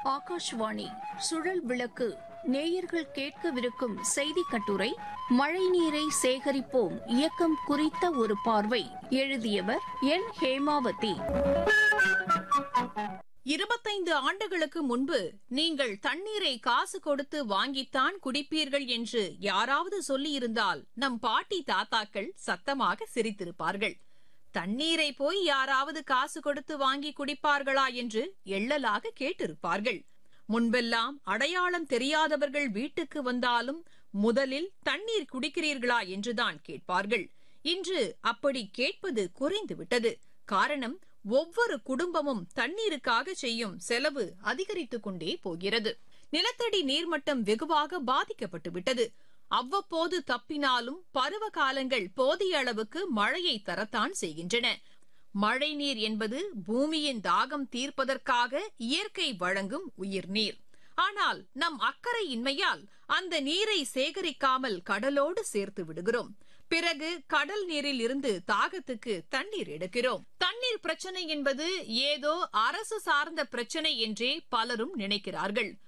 ஆகாஷ்வாணி சுழல் விளக்கு நேயர்கள் கேட்கவிருக்கும் செய்தி கட்டுரை மழைநீரை சேகரிப்போம் இயக்கம் குறித்த ஒரு பார்வை எழுதியவர் என் ஹேமாவதி இருபத்தைந்து ஆண்டுகளுக்கு முன்பு நீங்கள் தண்ணீரை காசு கொடுத்து வாங்கித்தான் குடிப்பீர்கள் என்று யாராவது சொல்லியிருந்தால் நம் பாட்டி தாத்தாக்கள் சத்தமாக சிரித்திருப்பார்கள் தண்ணீரை போய் யாராவது காசு கொடுத்து வாங்கி குடிப்பார்களா என்று எள்ளலாக கேட்டிருப்பார்கள் முன்பெல்லாம் அடையாளம் தெரியாதவர்கள் வீட்டுக்கு வந்தாலும் முதலில் தண்ணீர் குடிக்கிறீர்களா என்றுதான் கேட்பார்கள் இன்று அப்படி கேட்பது குறைந்துவிட்டது காரணம் ஒவ்வொரு குடும்பமும் தண்ணீருக்காக செய்யும் செலவு அதிகரித்துக் கொண்டே போகிறது நிலத்தடி நீர்மட்டம் வெகுவாக பாதிக்கப்பட்டுவிட்டது அவ்வப்போது தப்பினாலும் பருவ காலங்கள் போதிய அளவுக்கு மழையை தரத்தான் செய்கின்றன மழைநீர் என்பது பூமியின் தாகம் தீர்ப்பதற்காக இயற்கை வழங்கும் உயிர்நீர் ஆனால் நம் அக்கறையின்மையால் அந்த நீரை சேகரிக்காமல் கடலோடு சேர்த்து விடுகிறோம் பிறகு கடல் நீரில் இருந்து தாகத்துக்கு தண்ணீர் எடுக்கிறோம் தண்ணீர் பிரச்சனை என்பது ஏதோ அரசு சார்ந்த பிரச்சனை என்றே பலரும் நினைக்கிறார்கள்